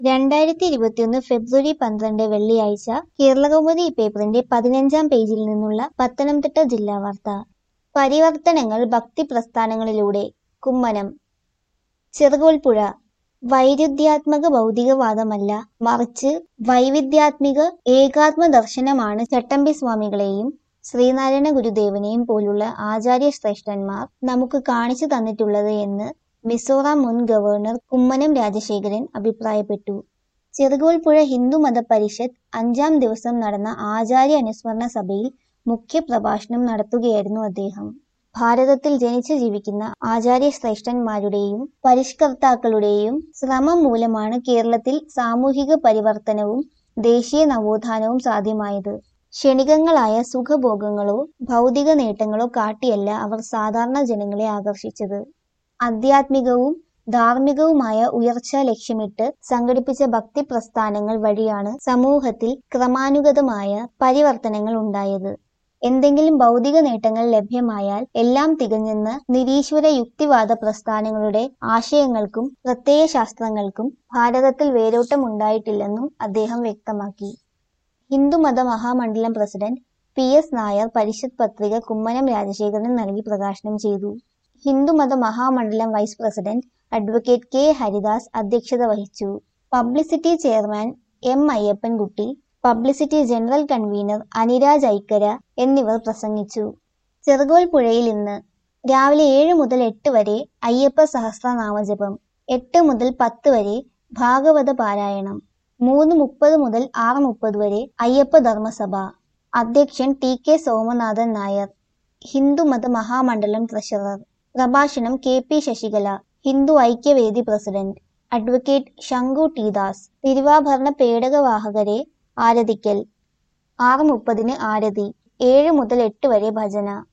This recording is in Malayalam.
രണ്ടായിരത്തി ഇരുപത്തിയൊന്ന് ഫെബ്രുവരി പന്ത്രണ്ട് വെള്ളിയാഴ്ച കേരളകൗമുദി പേപ്പറിന്റെ പതിനഞ്ചാം പേജിൽ നിന്നുള്ള പത്തനംതിട്ട ജില്ലാ വാർത്ത പരിവർത്തനങ്ങൾ ഭക്തിപ്രസ്ഥാനങ്ങളിലൂടെ കുമ്മനം ചെറുകോൽപ്പുഴ വൈരുദ്ധ്യാത്മക ഭൗതികവാദമല്ല മറിച്ച് വൈവിധ്യാത്മിക ഏകാത്മ ദർശനമാണ് ചട്ടമ്പി സ്വാമികളെയും ശ്രീനാരായണ ഗുരുദേവനെയും പോലുള്ള ആചാര്യശ്രേഷ്ഠന്മാർ നമുക്ക് കാണിച്ചു തന്നിട്ടുള്ളത് എന്ന് മിസോറാം മുൻ ഗവർണർ കുമ്മനം രാജശേഖരൻ അഭിപ്രായപ്പെട്ടു ചെറുകോൽപ്പുഴ ഹിന്ദുമത പരിഷത്ത് അഞ്ചാം ദിവസം നടന്ന ആചാര്യ അനുസ്മരണ സഭയിൽ മുഖ്യപ്രഭാഷണം നടത്തുകയായിരുന്നു അദ്ദേഹം ഭാരതത്തിൽ ജനിച്ചു ജീവിക്കുന്ന ആചാര്യശ്രേഷ്ഠന്മാരുടെയും പരിഷ്കർത്താക്കളുടെയും ശ്രമം മൂലമാണ് കേരളത്തിൽ സാമൂഹിക പരിവർത്തനവും ദേശീയ നവോത്ഥാനവും സാധ്യമായത് ക്ഷണികങ്ങളായ സുഖഭോഗങ്ങളോ ഭൗതിക നേട്ടങ്ങളോ കാട്ടിയല്ല അവർ സാധാരണ ജനങ്ങളെ ആകർഷിച്ചത് ആധ്യാത്മികവും ധാർമ്മികവുമായ ഉയർച്ച ലക്ഷ്യമിട്ട് സംഘടിപ്പിച്ച ഭക്തി പ്രസ്ഥാനങ്ങൾ വഴിയാണ് സമൂഹത്തിൽ ക്രമാനുഗതമായ പരിവർത്തനങ്ങൾ ഉണ്ടായത് എന്തെങ്കിലും ഭൗതിക നേട്ടങ്ങൾ ലഭ്യമായാൽ എല്ലാം തികഞ്ഞെന്ന് നിരീശ്വര യുക്തിവാദ പ്രസ്ഥാനങ്ങളുടെ ആശയങ്ങൾക്കും പ്രത്യയശാസ്ത്രങ്ങൾക്കും ഭാരതത്തിൽ വേരോട്ടമുണ്ടായിട്ടില്ലെന്നും അദ്ദേഹം വ്യക്തമാക്കി Hindumatha Mahamandalam president P S Nair പരിഷത്ത് പത്രിക കുമ്മനം രാജശേഖരൻ നൽകി പ്രകാശനം ചെയ്തു Hindumatha Mahamandalam vice president advocate K Haridas അധ്യക്ഷത വഹിച്ചു publicity chairman M Ayyappankutty publicity general convener Aniraj Aikkara എന്നിവർ പ്രസംഗിച്ചു ചെറുകോൽപ്പുഴയിൽ ഇന്ന് രാവിലെ ഏഴ് മുതൽ എട്ട് വരെ അയ്യപ്പ സഹസ്രനാമജപം എട്ട് മുതൽ പത്ത് വരെ ഭാഗവത പാരായണം മൂന്ന് മുപ്പത് മുതൽ ആറ് മുപ്പത് വരെ അയ്യപ്പ ധർമ്മസഭ അധ്യക്ഷൻ T K Somanathan Nair Hindumatha Mahamandalam treasurer പ്രഭാഷണം K P Sasikala Hindu Aikyavedi president advocate Sanku T Das തിരുവാഭരണ പേടകവാഹകരെ ആരതിക്കൽ ആറ് മുപ്പതിന് ആരതി ഏഴ് മുതൽ എട്ട് വരെ ഭജന